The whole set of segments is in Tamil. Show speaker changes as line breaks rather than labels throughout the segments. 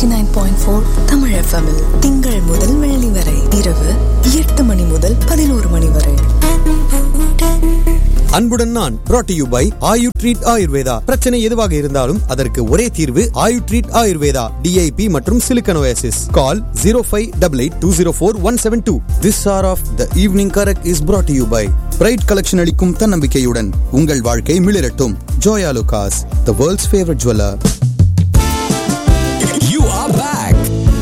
Eighty nine point four Tamil எஃப்எம்மில் திங்கள் முதல் வெள்ளி வரை இரவு எட்டு மணி முதல் பதினோரு மணி வரை
அன்புடன் நான் brought to you by Ayu treat Ayurveda பிரச்சனை எதுவாக இருந்தாலும் அதற்கு ஒரே தீர்வு ஆயு ட்ரீட் ஆயுர்வேதா டிஐபி மற்றும் silicosis call zero five double eight two zero four one seven two this hour of the evening correct is brought to you by pride collection அளிக்கும் தன்னம்பிக்கையுடன் உங்கள் வாழ்க்கை மிளிரட்டும் Joyalukkas the world's favourite jeweller
You are back.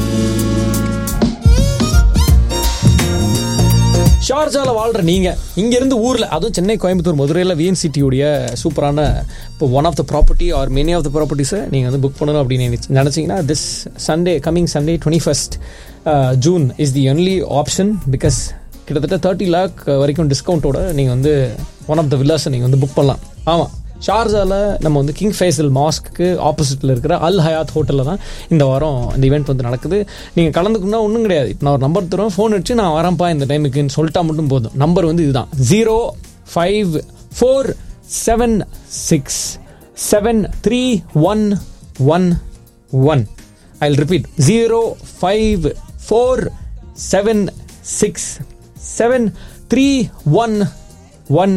ஷார்ஜால வாழ்ற நீங்க இங்க இருந்து ஊர்ல அதுவும் சென்னை கோயம்புத்தூர் மதுரையில் விஎன்சிட்டியுடைய சூப்பரான இப்போ one of the property or many of the ப்ராப்பர்ட்டிஸை நீங்கள் வந்து புக் பண்ணணும் அப்படின்னு நினைச்சு- நினைச்சீங்கன்னா this Sunday coming Sunday twenty first June is the only option because கிட்டத்தட்ட தேர்ட்டி லேக் வரைக்கும் டிஸ்கவுண்ட்டோட நீங்கள் வந்து ஒன் ஆஃப் த வில்லாஸை நீங்கள் வந்து புக் பண்ணலாம் ஆமாம் ஷார்ஜால நம்ம வந்து கிங் ஃபைசல் மாஸ்க்கு ஆப்போசிட்டில் இருக்கிற அல் ஹயாத் ஹோட்டலில் தான் இந்த வாரம் இந்த ஈவெண்ட் வந்து நடக்குது நீங்கள் கலந்துக்கணும்னா ஒன்றும் கிடையாது இப்போ நான் ஒரு நம்பர் தருவேன் ஃபோன் அடிச்சு நான் வரேன்ப்பா இந்த டைமுக்குன்னு சொல்லிட்டா மட்டும் போதும் நம்பர் வந்து இதுதான் zero five four seven six seven three one one one I repeat zero five four seven six seven three one one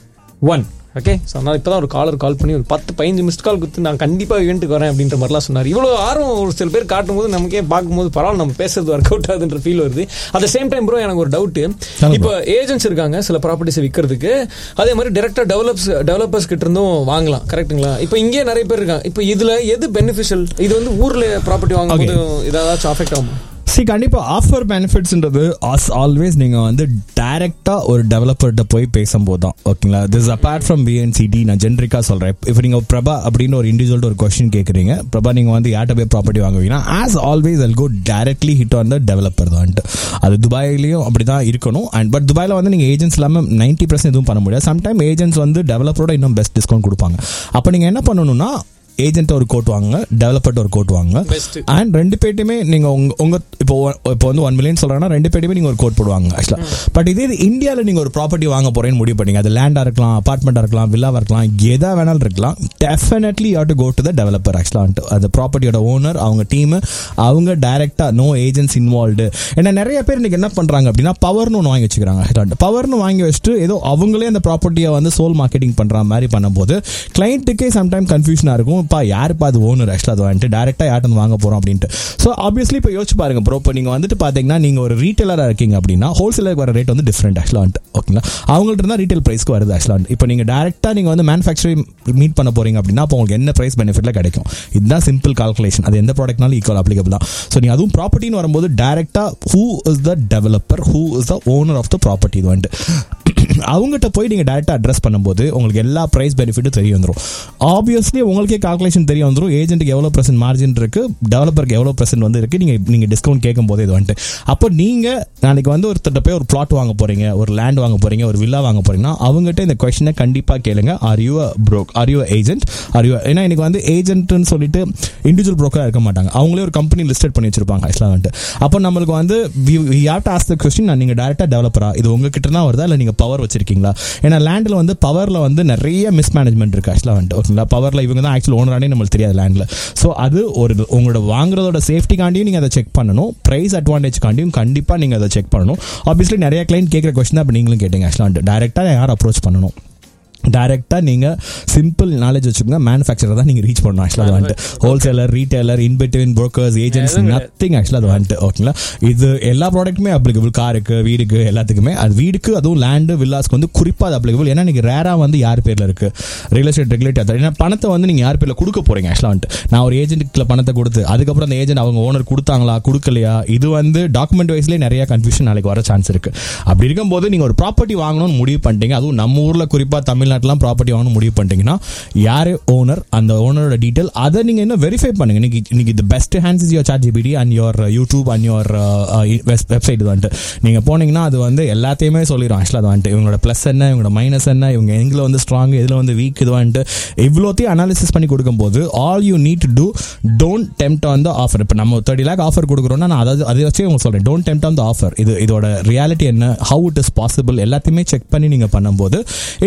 one okay so அதனால் இப்போ தான் ஒரு காலர் கால் பண்ணி ஒரு பத்து பதினஞ்சு மிஸ்ட் கால் கொடுத்து நான் கண்டிப்பாக ஈவெண்ட்டுக்கு வரேன் அப்படின்ற மாதிரிலாம் சொன்னார் இவ்வளோ ஆர்வம் ஒரு சில பேர் காட்டும்போது நமக்கே பார்க்கும்போது பரவாயில்ல நம்ம பேசுறது ஒர்க் அவுட் ஆகுதுன்ற ஃபீல் வருது அட் சேம் டைம் ப்ரோ எனக்கு ஒரு டவுட்டு இப்போ ஏஜென்ட்ஸ் இருக்காங்க சில ப்ராப்பர்ட்டிஸை விற்கிறதுக்கு அதே மாதிரி டேரக்டாக டெவலப்ஸ் டெவலப்பர்ஸ் கிட்ட இருந்தும் வாங்கலாம் கரெக்ட்டுங்களா இப்போ இங்கே நிறைய பேர் இருக்காங்க இப்போ இதில் எது பெனிஃபிஷியல் இது வந்து ஊரில் ப்ராப்பர்ட்டி வாங்கும்போது ஏதாச்சும் அஃபெக்ட் ஆகுமா
சி கண்டிப்பா ஆஃபர் பெனிஃபிட்ஸ்ன்றது ஆஸ் ஆல்வேஸ் நீங்க வந்து டைரக்டா ஒரு டெவலப்பர்கிட்ட போய் பேசும்போது தான் ஓகேங்களா திஸ் அப்பார்ட் ஃப்ரம் பிஎன்சிடி நான் ஜென்ரிக்கா சொல்றேன் இப்போ நீங்க பிரபா அப்படின்னு ஒரு இண்டிவிஜுவல் ஒரு கொஸ்டின் கேக்குறீங்க பிரபா நீங்க வந்து யார்கிட்ட போய் ப்ராப்பர்ட்டி வாங்குவீங்கன்னா as always all go directly hit on the developer தான் அது துபாயிலையும் அப்படி தான் இருக்கணும் அண்ட் பட் துபாயில் வந்து நீங்கள் ஏஜென்ட்ஸ் இல்லாமல் நைன்ட்டி பர்சன்ட் எதுவும் பண்ண முடியாது சம்டைம் ஏஜென்ட்ஸ் வந்து டெவலப்பரோட இன்னும் பெஸ்ட் டிஸ்கவுண்ட் கொடுப்பாங்க அப்போ நீங்கள் என்ன பண்ணணும்னா ஏஜென்ட் ஒரு கோட் வாங்க டெவலப்பர்ட்ட ஒரு கோட் வாங்க
Best.
அண்ட் ரெண்டு பேர்ட்டுமே நீங்க உங்க உங்க இப்போ இப்போ வந்து ஒன் மில்லியன் சொல்றாங்கன்னா ரெண்டு பேர்ட்டுமே நீங்க ஒரு கோட் போடுவாங்க ஆக்சுவலா பட் இதே இது இந்தியாவில் நீங்க ஒரு ப்ராப்பர்ட்டி வாங்க போறேன்னு முடிவு பண்ணீங்க அது லேண்டா இருக்கலாம் அபார்ட்மெண்டா இருக்கலாம் வில்லாவா இருக்கலாம் எதா வேணாலும் இருக்கலாம் definitely you to go to the developer ஆக்சுவலா அந்த ப்ராப்பர்ட்டியோட ஓனர் அவங்க டீம் அவங்க டைரக்டா நோ ஏஜென்ட்ஸ் இன்வால்வ்டு ஏன்னா நிறைய பேர் இன்னைக்கு என்ன பண்றாங்க அப்படின்னா பவர்னு ஒன்று வாங்கி வச்சுக்கிறாங்க பவர்னு வாங்கி வச்சுட்டு ஏதோ அவங்களே அந்த ப்ராப்பர்ட்டியை வந்து சோல் மார்க்கெட்டிங் பண்ற மாதிரி பண்ணும்போது கிளைண்ட்டுக்கே சம்டைம் கன்ஃபியூஷனா இருக்கும் இப்போ யாருப்பா அது ஓனர் ஆக்சுவலாக அது வந்துட்டு டேரெக்டாக யார்ட்டு வாங்க போகிறோம் அப்படின்ட்டு ஸோ ஆப்வியஸ்லி இப்போ யோசிச்சு பாருங்க ப்ரோ இப்போ நீங்கள் வந்துட்டு பார்த்தீங்கன்னா நீங்கள் ஒரு ரீட்டைலராக இருக்கீங்க அப்படின்னா ஹோல்சேலருக்கு வர ரேட் வந்து டிஃப்ரெண்ட் ஆக்சுவலாக வந்துட்டு ஓகேங்களா அவங்கள்ட்ட இருந்தால் ரீட்டைல் ப்ரைஸ்க்கு வருது ஆக்சுவலாக இப்போ நீங்கள் டேரெக்டாக நீங்கள் வந்து மேனுஃபேக்சரிங் மீட் பண்ண போறீங்க அப்படின்னா அப்போ உங்களுக்கு என்ன ப்ரைஸ் பெனிஃபிட்ல கிடைக்கும் இதுதான் சிம்பிள் கால்குலேஷன் அது எந்த ப்ராடக்ட்னாலும் ஈக்குவல் அப்ளிகபிள் தான் ஸோ நீ அதுவும் ப்ராப்பர்ட்டின்னு வரும்போது டேரெக்டாக who is the developer who is the owner of the property இது வந்துட்டு அவங்ககிட்ட போய் நீங்கள் டேரெக்டாக அட்ரஸ் பண்ணும்போது உங்களுக்கு எல்லா ப்ரைஸ் பெனிஃபிட்டும் தெரிய வந்துடும் ஆப்வியஸ்லி உங்களுக்கே கால்குலேஷன் தெரிய வந்துடும் ஏஜென்ட்டுக்கு எவ்வளோ பர்சன்ட் மார்ஜின் இருக்கு டெவலப்பருக்கு எவ்வளோ பர்சன்ட் வந்து இருக்கு நீங்கள் நீங்கள் டிஸ்கவுண்ட் கேட்கும் போது இது வந்துட்டு அப்போ நீங்கள் நாளைக்கு வந்து ஒருத்தட்ட போய் ஒரு பிளாட் வாங்க போறீங்க ஒரு லேண்ட் வாங்க போறீங்க ஒரு வில்லா வாங்க போறீங்கன்னா அவங்ககிட்ட இந்த கொஸ்டினை கண்டிப்பாக கேளுங்க are you broke are you agent are you ஏன்னா இன்னைக்கு வந்து ஏஜென்ட்னு சொல்லிட்டு இண்டிவிஜுவல் ப்ரோக்கராக இருக்க மாட்டாங்க அவங்களே ஒரு கம்பெனி லிஸ்டட் பண்ணி வச்சிருப்பாங்க ஆக்சுவலாக வந்துட்டு அப்போ நம்மளுக்கு வந்து we have to ask the question நீங்கள் டேரெக்டாக டெவலப்பரா இது உங்ககிட்ட தான் வருதா இல்லை நீங்கள் பவர் வச்சிருக்கீங்களா ஏன்னா லேண்டில் வந்து பவரில் வந்து நிறைய மிஸ்மேனேஜ்மெண்ட் இருக்கு ஆக்சுவலாக வந்துட்டு ஓகேங்களா பவரில் இவங்க தான் ஆக்சுவல் ஓனரானே நம்மளுக்கு தெரியாது லேண்டில் ஸோ அது ஒரு இது. உங்களோட வாங்குறதோட சேஃப்டிக்காண்டியும் நீங்கள் அதை செக் பண்ணணும் ப்ரைஸ் அட்வான்டேஜ்காண்டியும் கண்டிப்பாக நீங்கள் அதை செக் பண்ணணும் ஆப்வியஸ்லி நிறைய கிளைண்ட் கேட்குற கொஸ்டின் தான் இப்போ நீங்களும் கேட்டீங்க ஆக்சுவலாக வந்துட்டு டேரெக்டாக யார் அப்ரோச் பண்ணணும் டைரெக்டாக நீங்கள் சிம்பிள் நாலேஜ் வச்சுக்கோங்க மேனுஃபேக்சரர் தான் நீங்கள் ரீச் பண்ணணும் ஆக்சுவலாக அது வந்துட்டு wholesaler retailer in between brokers agents
எதுவும்
நத்திங் ஆக்சுவலாக அது வந்துட்டு ஓகேங்களா இது எல்லா ப்ராடக்ட்டுமே அப்ளிகபிள் காருக்கு வீடுக்கு எல்லாத்துக்குமே அது வீடுக்கு அதுவும் லேண்டு வில்லாஸ்க்கு வந்து குறிப்பாக அது அப்ளிகபிள் ஏன்னா நீங்கள் ரேராக வந்து யார் பேரில் இருக்கு ரியல் எஸ்டேட் ரெகுலேட்டர் ஏன்னா பணத்தை வந்து நீங்கள் யார் பேரில் கொடுக்க போறீங்க ஆக்சுவலாக வந்துட்டு நான் ஒரு ஏஜென்ட்டுக்கு பணத்தை கொடுத்து அதுக்கப்புறம் அந்த ஏஜென்ட் அவங்க ஓனர் கொடுத்தாங்களா கொடுக்கலையா இது வந்து டாக்குமெண்ட் வைஸ்லேயே நிறைய கன்ஃபியூஷன் நாளைக்கு வர சான்ஸ் இருக்கு அப்படி இருக்கும்போது நீங்கள் ஒரு ப்ராப்பர்ட்டி வாங்கணும்னு முடிவு பண்ணிட்டீங்க அதுவும் நம்ம ஊரில் குறிப்பாக தமிழ்நாட்டிலாம் ப்ராப்பர்ட்டி வாங்கணும் முடிவு பண்ணிட்டீங்கன்னா யார் ஓனர் அந்த ஓனரோட டீட்டெயில் அதை நீங்கள் இன்னும் வெரிஃபை பண்ணுங்க இன்னைக்கு இன்னைக்கு the best hands is your chat GPT and your YouTube and your website இது வந்துட்டு நீங்கள் போனீங்கன்னா அது வந்து எல்லாத்தையுமே சொல்லிடும் ஆக்சுவலாக அது வந்துட்டு இவங்களோட ப்ளஸ் என்ன இவங்களோட மைனஸ் என்ன இவங்க எங்கில் வந்து ஸ்ட்ராங் இதில் வந்து வீக் இது வந்துட்டு இவ்வளோத்தையும் அனாலிசிஸ் பண்ணி கொடுக்கும்போது all you need to do don't tempt on the offer இப்போ நம்ம தேர்ட்டி லேக் ஆஃபர் கொடுக்குறோம்னா நான் அதாவது அதை வச்சே உங்களுக்கு சொல்கிறேன் don't tempt on the offer இது இதோட ரியாலிட்டி என்ன ஹவு இட் இஸ் பாசிபிள் எல்லாத்தையுமே செக் பண்ணி நீங்கள் பண்ணும்போது it is definitely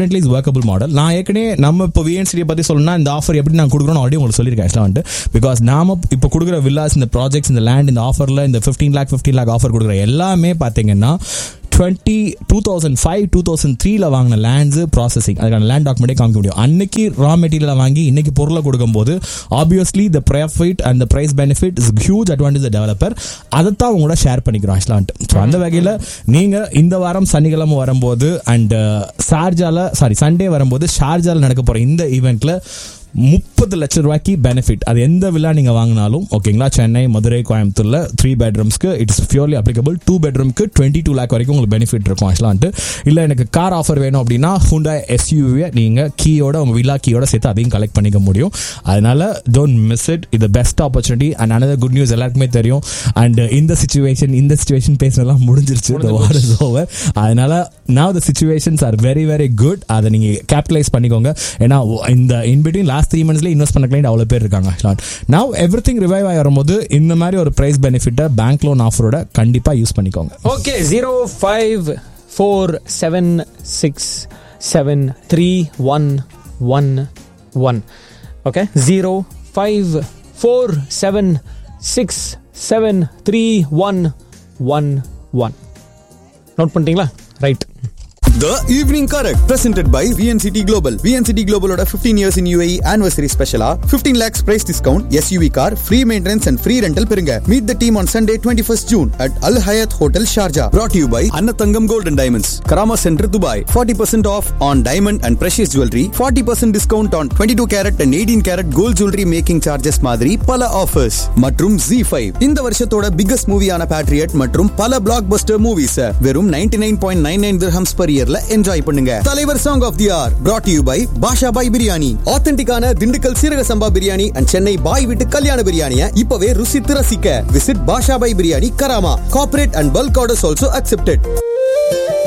definitely is workable model நான் ஏற்கனவே நம்ம இப்போ விஎன்சிடியை பற்றி சொல்லணும்னா இந்த ஆஃபர் எப்படி நான் கொடுக்குறோம் ஆல்ரெடி உங்களுக்கு சொல்லியிருக்கேன் ஆக்சுவலாக வந்துட்டு பிகாஸ் நாம இப்போ கொடுக்குற வில்லாஸ் இந்த ப்ராஜெக்ட்ஸ் இந்த லேண்ட் இந்த ஆஃபரில் இந்த fifteen lakh fifteen lakh offer கொடுக்குற எல்லாமே பார்த்தீங்கன்னா twenty two thousand five two thousand த்ரீல வாங்கின லேண்ட்ஸ் ப்ராசஸிங் அதுக்கான லேண்ட் டாக்குமெண்ட்டே காமிக்க முடியும் அன்னைக்கு ரா மெட்டீரியலை வாங்கி இன்னைக்கு பொருளை கொடுக்கும்போது obviously the profit and the price benefit is huge advantage developer அதைத்தான் உங்களோட ஷேர் பண்ணிக்கிறோம் ஆக்சுவலான்ட்டு ஸோ அந்த வகையில் நீங்கள் இந்த வாரம் சனிக்கிழமை வரும்போது அண்ட் ஷார்ஜால சாரி சண்டே வரும்போது ஷார்ஜால நடக்க போகிற இந்த ஈவெண்ட்டில் முப்பது லட்சம் ரூபாய்க்கு பெனிஃபிட் அது எந்த வில்லா நீங்க வாங்கினாலும் ஓகேங்களா சென்னை மதுரை கோயம்புத்தூர்ல த்ரீ பெட்ரூம்ஸ்க்கு இட்ஸ் பியூர்லி அப்ளிகபிள் டூ பெட்ரூம்க்கு டுவெண்ட்டி டூ லேக் வரைக்கும் உங்களுக்கு பெனிஃபிட் இருக்கும் ஆக்சுவலான்ட்டு இல்லை எனக்கு கார் ஆஃபர் வேணும் அப்படின்னா ஹுண்டா எஸ்யூவியை நீங்க கீயோட உங்க வில்லா கீயோட சேர்த்து அதையும் கலெக்ட் பண்ணிக்க முடியும் அதனால டோன்ட் மிஸ் இட் இது best opportunity and another good news எல்லாருக்குமே தெரியும் அண்ட் இந்த சுச்சுவேஷன் இந்த சுச்சுவேஷன் பேசுனதெல்லாம் முடிஞ்சிருச்சு the war is over அதனால now the situations are very very good அதை நீங்க கேபிட்டலைஸ் பண்ணிக்கோங்க ஏன்னா இந்த இன் பிட்வீன் லாஸ்ட் த்ரீ மந்த்ஸ்ல இன்வெஸ்ட் பண்ண கிளைண்ட் அவ்வளோ பேர் இருக்காங்க நவ் எவ்ரி திங் ரிவைவ் ஆகி வரும்போது இந்த மாதிரி ஒரு பிரைஸ் பெனிஃபிட்டை பேங்க் லோன் ஆஃபரோட கண்டிப்பா யூஸ் பண்ணிக்கோங்க
okay zero five four seven six seven three one one one okay zero five four seven six seven three one one one note பண்ணிட்டீங்களா right
The Evening Correct, presented by VNCT Global. VNCT Global ஓட 15 years in UAE anniversary special 15 lakhs price discount, SUV car, free maintenance and free rental பெறுங்க. Meet the team on Sunday 21st June at Al Hayat Hotel Sharjah. Brought to you by Annatangam Gold and Diamonds, Karama Center, Dubai. 40% off on diamond and precious jewelry. 40% discount on 22 carat and 18 carat gold jewelry making charges மாதிரி பல offers. மற்றும் Z5. இந்த வருஷத்தோட biggest மூவியான Patriot மற்றும் பல blockbuster movies வெறும் 99.99 dirhams per yearல என்ஜாய் பண்ணுங்க தலைவர் song of the hour brought to you by Basha Bhai biryani ஆத்தென்டிக்கான திண்டுக்கல் சீரக சம்பா பிரியாணி அண்ட் சென்னை பாய் வீட்டு கல்யாண பிரியாணியை இப்பவே ருசித்து ரசிக்க visit Basha Bhai biryani Karama corporate and bulk orders also accepted